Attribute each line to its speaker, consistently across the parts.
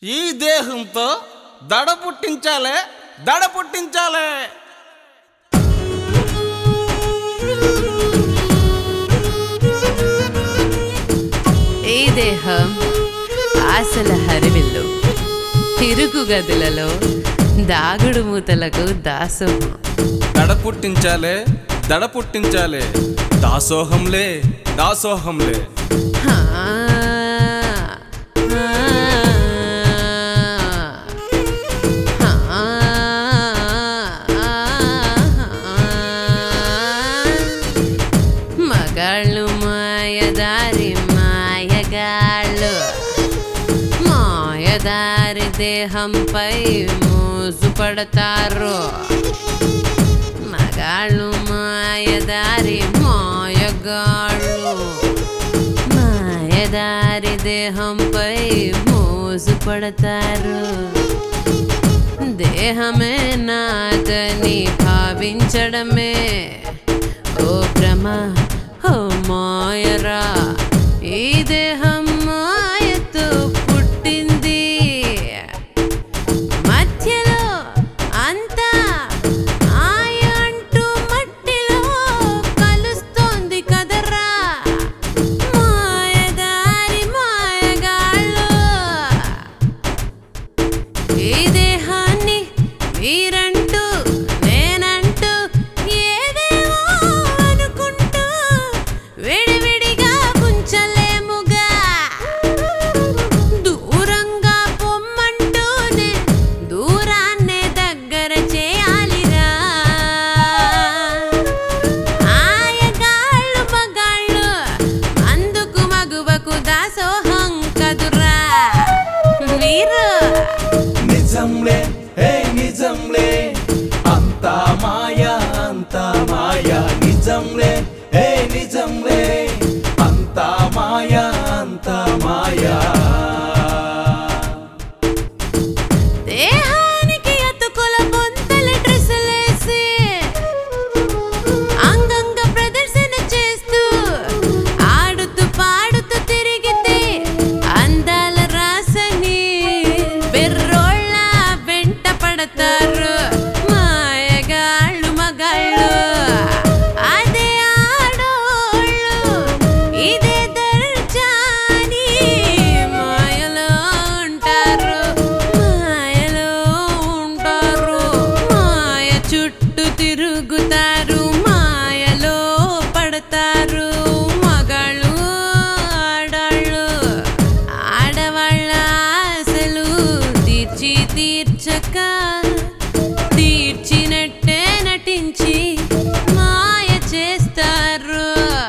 Speaker 1: ఈ దేహంతో దడ పుట్టించాలే దడ పుట్టించాలే
Speaker 2: ఈ దేహం ఆశల హరివిల్లు తిరుగు గదులలో దాగుడు మూతలకు దాసోహం
Speaker 1: దడ పుట్టించాలే దడ పుట్టించాలే దాసోహంలే దాసోహంలే
Speaker 2: హా, హా, మగాళ్ళు మాయదారి మాయగాళ్ళు మాయదారి దేహంపై మోసు పడతారు మగాళ్ళు మాయదారి మాయగాళ్ళు మాయదారి దేహంపై మోసు పడతారు దేహమే నాదని భావించడమే ఓ భ్రమ ఓ మాయరా ఈ దేహం మాయతో పుట్టింది మధ్యలో అంతా ఆయ అంటూ మట్టిలో కలుస్తోంది కదరా మాయదారి మాయగాళ్ళు ఈ దేహాన్ని మీరంటూ నేనంటూ ఏదేవో అనుకుంటూ విడివిడిగా ఉంచలేముగా దూరంగా పొమ్మంటూనే దూరాన్నే దగ్గర చేయాలిరా ఆయగాళ్ళు మగాళ్ళు అందుకు మగువకు దాసోహం కదురా మీరు
Speaker 3: నిజంలే హే నిజంలే అంతా మాయా అంతా మాయా నిజంలే హే నిజంలే అంతా మాయా అంతా మాయా
Speaker 2: దేహానికి అతుకుల బొంతల డ్రెస్సులేసి అంగంగ ప్రదర్శన చేస్తూ ఆడుతూ పాడుతూ తిరిగితే అందాల రాసని బెర్రోళ్ళ వెంట పడతారు మాయగాళ్ళు మగాళ్ళు అదే ఆడోళ్ళు ఇదే దర్జాని మాయలో ఉంటారు మాయలో ఉంటారు మాయ చుట్టూ తిరుగుతారు మాయలో పడతారు మగాళ్ళు ఆడాళ్ళు ఆడవాళ్ళ ఆశలు తీర్చి తీర్చక తీర్చినట్టే నటించి మాయ చేస్తారు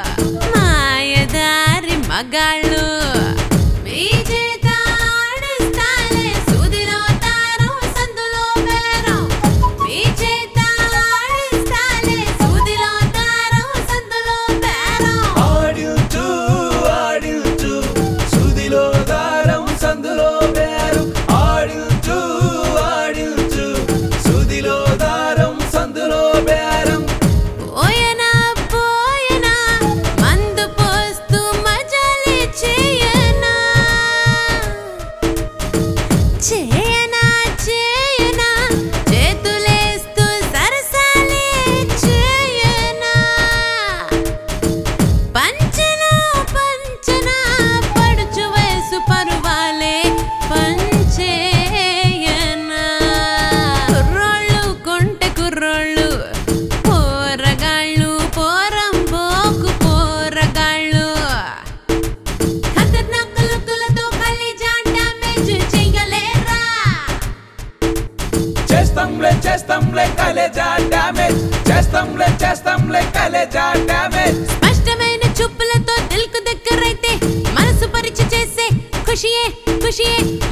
Speaker 2: మాయదారి మగాళ్ళు మీ చేత ఆడిస్తాలే సూదిలో దారం సందులో బేరం మీ చేత ఆడిస్తాలే సూదిలో దారం సందులో బేరం
Speaker 3: ఆడిల్చు ఆడిల్చు సుదిలో దారం సందులో బేరం ఆడిల్చు ఆడిల్చు సుదిలో దారం సందులో బేరం
Speaker 2: పోయనా పోయనా మందు పోస్తూ మజాలే చేయనా చేయనా చేయనా చేతులేస్తూ సరసాలే చేయనా పంచనా పంచనా పడుచు వయసు పరువాలే పంచేయనా కుర్రోళ్ళు కొంటె కుర్రోళ్ళు పోరగాళ్ళు పోరం పోకు పోరగాళ్ళు ఖతర్నాక్ లుక్కులతో కలేజా డ్యామేజ్ చెయ్యలేరా
Speaker 3: చేస్తాంలే చేస్తాంలే కలేజా డ్యామేజ్ చేస్తాంలే చేస్తాంలే కలేజా డ్యామేజ్
Speaker 2: స్పష్టమైన చూపులతో దిల్కు దగ్గరైతే మనసు పరిచి చేసే ఖుషియే ఖుషియే